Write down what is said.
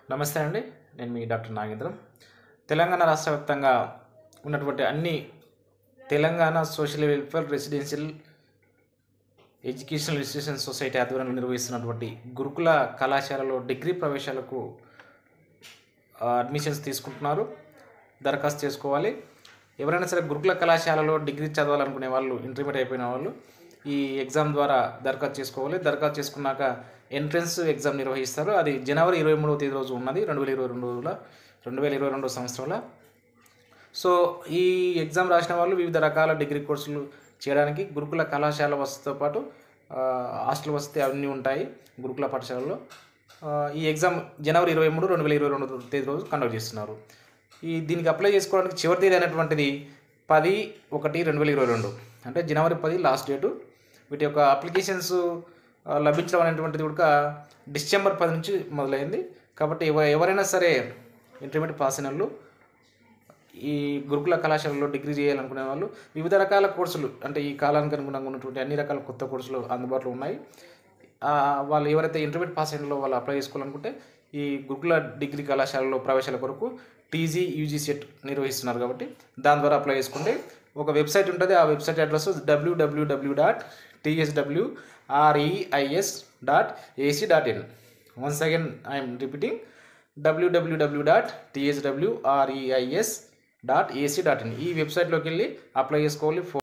నమస్తే అండి నేను మీ డాక్టర్ నాగేంద్రం తెలంగాణ రాష్ట్ర వ్యాప్తంగా ఉన్నటువంటి అన్ని Telangana social welfare residential educational institution society ఆధ్వర్యంలో నిర్వహిస్తున్నటువంటి గురుకుల కళాశాలలో డిగ్రీ ప్రవేశాలకు ఆ, అడ్మిషన్స్ తీసుకుంటున్నారు దరఖాస్తు చేసుకోవాలి ఎవరైనా సరే గురుకుల కళాశాలలో డిగ్రీ చదవాలనుకునే వాళ్ళు ఇంటర్మీడియట్ అయిపోయిన వాళ్ళు ఈ ఎగ్జామ్ ద్వారా దరఖాస్తు చేసుకోవాలి దరఖాస్తు చేసుకున్నాక ఎంట్రన్స్ ఎగ్జామ్ నిర్వహిస్తారు అది జనవరి ఇరవై మూడవ తేదీ రోజు ఉన్నది రెండు వేల ఇరవై రెండు రోజుల రెండు వేల ఇరవై రెండు సంవత్సరంలో సో ఈ ఎగ్జామ్ రాసిన వాళ్ళు వివిధ రకాల డిగ్రీ కోర్సులు చేయడానికి గురుకుల కళాశాల వసతితో పాటు ఆ, హాస్టల్ వసతి అన్నీ ఉంటాయి గురుకుల పాఠశాలలో ఆ, ఈ ఎగ్జామ్ జనవరి ఇరవై మూడు రెండు వేల ఇరవై రెండు తేదీ రోజు కండక్ట్ చేస్తున్నారు ఈ దీనికి అప్లై చేసుకోవడానికి చివరి తేదీ అనేటువంటిది పది ఒకటి రెండు వేల ఇరవై రెండు అంటే జనవరి పది లాస్ట్ డేటు వీటి యొక్క అప్లికేషన్స్ ఆ, లభించడం అనేటువంటిది కూడా డిసెంబర్ పది నుంచి మొదలైంది కాబట్టి ఎవ ఎవరైనా సరే ఇంటర్మీడియట్ పాస్ అయిన వాళ్ళు ఈ గురుకుల కళాశాలలో డిగ్రీ చేయాలనుకునే వాళ్ళు వివిధ రకాల కోర్సులు అంటే ఈ కాలానికి అనుగుణంగా ఉన్నటువంటి అన్ని రకాల కొత్త కోర్సులు అందుబాటులో ఉన్నాయి ఆ, వాళ్ళు ఎవరైతే ఇంటర్మీడియట్ పాస్ అయినలో వాళ్ళు అప్లై చేసుకోవాలనుకుంటే ఈ గురుకుల డిగ్రీ కళాశాలలో ప్రవేశాల కొరకు టీజీ యూజీ సెట్ నిర్వహిస్తున్నారు కాబట్టి దాని ద్వారా అప్లై చేసుకుంటే ఒక వెబ్సైట్ ఉంటుంది ఆ website address WWW dot TSW REIS dot AC dot in once again I'm repeating WWW dot TSW REIS dot AC dot in ఈ వెబ్సైట్లోకి వెళ్ళి అప్లై చేసుకోవాలి